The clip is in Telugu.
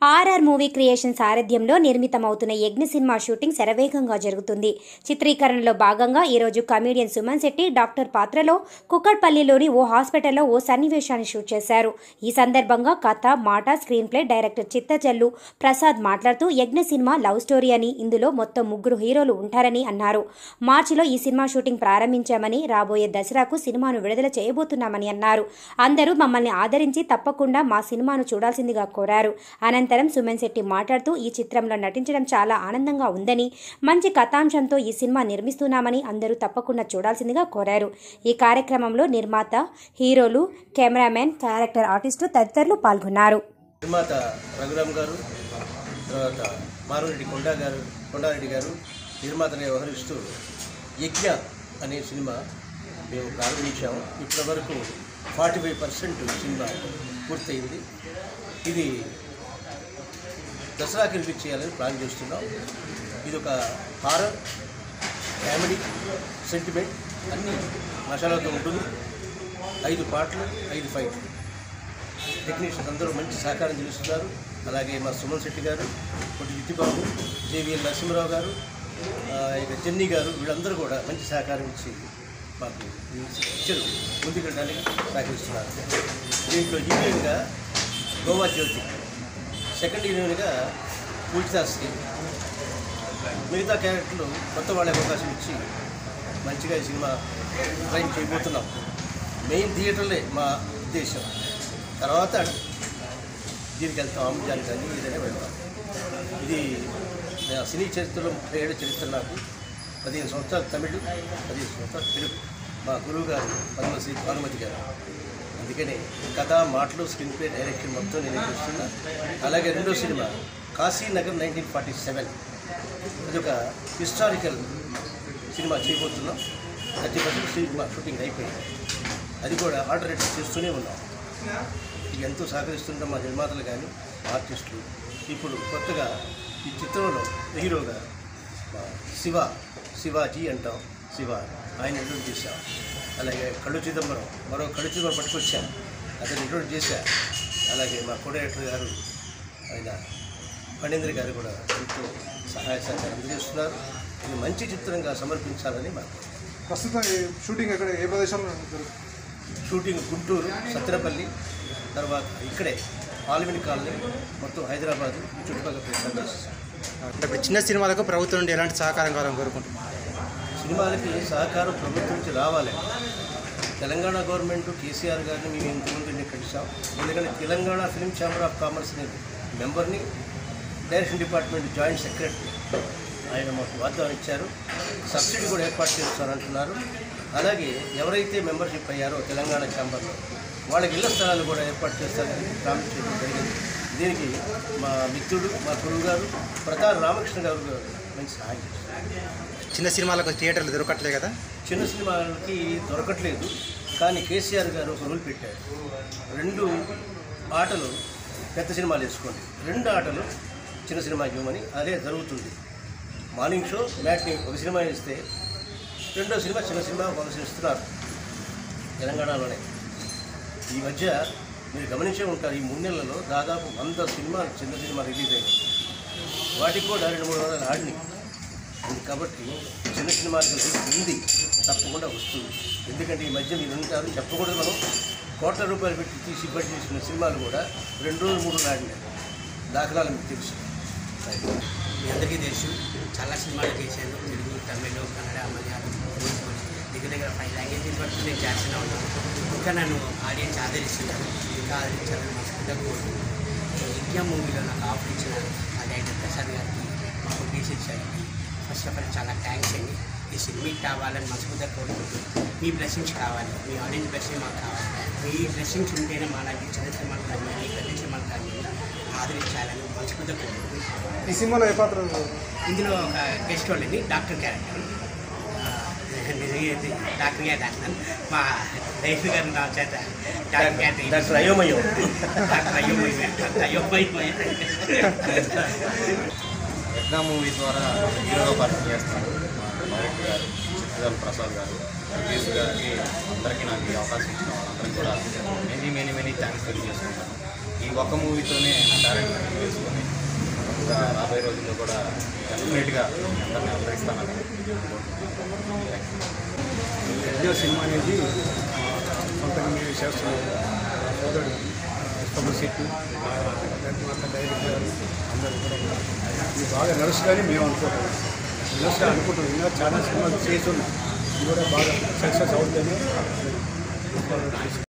ఆర్ఆర్ మూవీ క్రియేషన్ సారథ్యంలో నిర్మితమవుతున్న యజ్ఞ సినిమా షూటింగ్ శరవేగంగా జరుగుతుంది చిత్రీకరణలో భాగంగా ఈరోజు కమీడియన్ సుమన్ శెట్టి డాక్టర్ పాత్రలో కుక్కడ్పల్లిలోని ఓ హాస్పిటల్లో ఓ సన్నివేశాన్ని షూట్ చేశారు ఈ సందర్భంగా కథ మాట screenplay director Chittajallu Prasad మాట్లాడుతూ యజ్ఞ సినిమా లవ్ స్టోరీ అని ఇందులో మొత్తం ముగ్గురు హీరోలు ఉంటారని అన్నారు మార్చిలో ఈ సినిమా షూటింగ్ ప్రారంభించామని రాబోయే దసరాకు సినిమాను విడుదల చేయబోతున్నామని అన్నారు అందరూ మమ్మల్ని ఆదరించి తప్పకుండా మా సినిమాను చూడాల్సిందిగా కోరారు అనంతరం సుమన్ శెట్టి మాట్లాడుతూ ఈ చిత్రంలో నటించడం చాలా ఆనందంగా ఉందని మంచి కథాంశంతో ఈ సినిమా నిర్మిస్తున్నామని అందరూ తప్పకుండా చూడాల్సిందిగా కోరారు ఈ కార్యక్రమంలో నిర్మాత హీరోలు కెమెరామెన్ క్యారెక్టర్ ఆర్టిస్టు తదితరులు పాల్గొన్నారు నిర్మాత రఘురామ్ గారు తర్వాత మారురెడ్డి కొండా గారు కొండారెడ్డి గారు నిర్మాతగా వ్యవహరిస్తూ యజ్ఞ అనే సినిమా మేము ప్రారంభించాము ఇప్పటి వరకు ఫార్టీ ఫైవ్ పర్సెంట్ సినిమా పూర్తయింది ఇది దసరాకి రిలీజ్ చేయాలని ప్లాన్ చేస్తున్నాం ఇది ఒక హారర్ కామెడీ సెంటిమెంట్ అన్ని మసాలాతో ఉంటుంది ఐదు పాటలు ఐదు ఫైట్లు టెక్నీషియన్స్ అందరూ మంచి సహకారం తెలుస్తున్నారు అలాగే మా సుమన్ శెట్టి గారు కొట్టి విత్తిబాబు జేవిఎల్ నరసింహరావు గారు ఆ, ఇక జెన్నీ గారు వీళ్ళందరూ కూడా మంచి సహకారం ఇచ్చి మాకు ఈ పిక్చర్ ముందుకెళ్ళడానికి సహకరిస్తున్నారు దీంట్లో హీరోయిన్గా గోవా జ్యోతి సెకండ్ హీరోయిన్గా పూజితాశ్రీ మిగతా క్యారెక్టర్లు కొత్త వాళ్ళకి అవకాశం ఇచ్చి మంచిగా ఈ సినిమా ట్రైన్ చేయబోతున్నాం మెయిన్ థియేటర్లే మా ఉద్దేశం తర్వాత దీనికి వెళ్తాం అమ్మజానికి కానీ ఏదైనా వెళ్తాం ఇది నా సినీ చరిత్రలో ముప్పై ఏడు చరిత్ర నాకు పదిహేను సంవత్సరాలు తమిళ్ పదిహేను సంవత్సరాలు తెలుగు మా గురువు గారు పద్మశ్రీ భానుమతి గారు అందుకనే కథ మాటలు స్క్రీన్ ప్లే డైరెక్షన్ మొత్తం నేను చేస్తున్నా అలాగే రెండో cinema Kashinagar nineteen forty seven అది ఒక హిస్టారికల్ సినిమా చేయబోతున్నాం థర్టీ పర్సెంట్ సినిమా షూటింగ్ అయిపోయింది అది కూడా ఆల్టర్నేటివ్ చేస్తూనే ఉన్నాం ఇది ఎంతో సహకరిస్తుంటాం మా నిర్మాతలు కానీ ఆర్టిస్టులు ఇప్పుడు కొత్తగా ఈ చిత్రంలో హీరోగా మా శివ శివాజీ అంటాం శివ ఆయన ఇంట్రొడ్యూస్ చేశాం అలాగే కళ్ళు చిదంబరం మరో కళ్ళు చిదంబరం పట్టుకొచ్చాం అతను ఇంట్రొడ్యూస్ చేశా అలాగే మా కో డైరెక్టర్ గారు ఆయన ఫణేంద్ర గారు కూడా ఎంతో సహాయ సహకారం అందజేస్తున్నారు ఇది మంచి చిత్రంగా సమర్పించాలని మాకు ప్రస్తుతం ఈ షూటింగ్ ఎక్కడ ఏ ప్రదేశంలో జరుగుతుంది షూటింగ్ గుంటూరు సత్తెనపల్లి తర్వాత ఇక్కడే ఆల్విన్ కాలనీ మొత్తం హైదరాబాద్ చుట్టుపక్కల ప్రయత్నం చేసేసాం ఇప్పుడు చిన్న సినిమాలకు ప్రభుత్వం నుండి ఎలాంటి సహకారం కావాలని కోరుకుంటున్నాం సినిమాలకి సహకారం ప్రభుత్వం నుంచి రావాలి తెలంగాణ గవర్నమెంట్ కేసీఆర్ గారిని మేము ఇంతకుముందు ఎన్ని కలిసాం ఎందుకంటే Telangana film chamber of commerce అనే మెంబర్ని డైరెక్షన్ డిపార్ట్మెంట్ జాయింట్ సెక్రటరీ ఆయన మాకు వాగ్దానం ఇచ్చారు సబ్సిడీ కూడా ఏర్పాటు చేస్తారంటున్నారు అలాగే ఎవరైతే మెంబర్షిప్ అయ్యారో తెలంగాణ ఛాంబర్లో వాళ్ళకి ఇళ్ల స్థలాలు కూడా ఏర్పాటు చేస్తారని ప్రామిస్ చేయడం జరిగింది దీనికి మా మిత్రుడు మా గురువు గారు ప్రతాప్ రామకృష్ణ గారు మంచి సహాయం చేస్తారు చిన్న సినిమాలకు థియేటర్లు దొరకట్లే కదా చిన్న సినిమాలకి దొరకట్లేదు కానీ కేసీఆర్ గారు ఒక రూల్ పెట్టారు రెండు ఆటలు పెద్ద సినిమాలు వేసుకోండి రెండు ఆటలు చిన్న సినిమాకి ఇవ్వమని అదే జరుగుతుంది మార్నింగ్ షో మ్యాట్ని ఒక సినిమా ఇస్తే రెండో సినిమా చిన్న సినిమా ఒక ఇస్తున్నారు తెలంగాణలోనే ఈ మధ్య మీరు గమనించే ఉంటారు ఈ మూడు నెలలలో దాదాపు వంద సినిమాలు చిన్న సినిమా రిలీజ్ అయ్యాయి వాటికి కూడా రెండు మూడు వందలు ఆడినాయి ఉంది కాబట్టి చిన్న సినిమాలకు లైఫ్ ఉంది తప్పకుండా వస్తుంది ఎందుకంటే ఈ మధ్య మీరు ఉంటారు చెప్పకూడదు మనం కోట్ల రూపాయలు పెట్టి తీసి బట్టి చేసిన సినిమాలు కూడా రెండు రోజులు మూడు రోజులు ఆడినాయి దాఖలాలు మీకు తెలుసు మీ అందరికీ తెలుసు చాలా సినిమాలు చేశాను తెలుగు తమిళ్ కన్నడ మలయాళం భోజ్పురి దగ్గర దగ్గర ఫైవ్ లాంగ్వేజెస్ వరకు నేను చేస్తూనే ఉన్నాను ఇంకా నన్ను ఆడియన్స్ ఆదరిస్తున్నారు ఇంకా ఆదరించాలని మనస్ఫూర్తిగా కోరుకుంటున్నాను ఈ యజ్ఞ మూవీలో నాకు ఆఫర్ ఇచ్చిన ఆ డైరెక్టర్ ప్రసాద్ గారికి మా ప్రొడ్యూసర్ సార్కి ఫస్ట్ ఆఫ్ ఆల్ చాలా థ్యాంక్స్ అండి ఈ సినిమా కావాలని మనస్ఫూర్తిగా కోరుకుంటున్నాను మీ బ్లెస్సింగ్స్ కావాలి మీ ఆడియన్స్ బ్లెస్సింగ్ మాకు కావాలి మీ బ్లెస్సింగ్స్ ఉంటేనే మా లాంటి చిన్న సినిమాలు కానీ పెద్ద సినిమాలు కానీ ఆదరించాలని మనస్ఫూర్తిగా కోరుకుంటున్నాను ఈ సినిమాలో ఏ పాత్ర ఇందులో ఒక గెస్ట్ రోల్ అండి డాక్టర్ క్యారెక్టర్ ఆ, నిజంగా డాక్టర్ గారు డాక్టర్ మా రైతు గారు నా చేత డాక్టర్ క్యారెక్టర్ డాక్టర్ అయోమయం డాక్టర్ అయ్యోమయ్య అయ్యోమయ్య యజ్ఞ మూవీ ద్వారా హీరోగా పరిచయం చేస్తాను మా డైరెక్టర్ గారు చిత్రజాల ప్రసాద్ గారు ప్రొడ్యూస్ గారికి అందరికీ నాకు ఈ అవకాశం ఇచ్చిన వాళ్ళందరికీ కూడా మెనీ మెనీ మెనీ థ్యాంక్స్ తెలియజేసుకుంటాను ఈ ఒక్క మూవీతోనే నా టాలెంట్ తెలుసుకొని ఇంకా రాబోయే రోజుల్లో కూడా డెఫినెట్గా అందరినీ అలరిస్తానని ఎన్టీఆర్ సినిమా అనేది సొంతంగా మేము చేస్తున్నాం సోదరుడు పబ్లిసిటీ నిర్మాత డైరెక్టర్ అందరూ కూడా ఇది బాగా నడుస్తుందని మేము అనుకుంటున్నాం నడుస్తా అనుకుంటున్నాం ఇంకా చాలా సినిమాలు చేస్తున్నాం ఇది కూడా బాగా సక్సెస్ అవుతుందని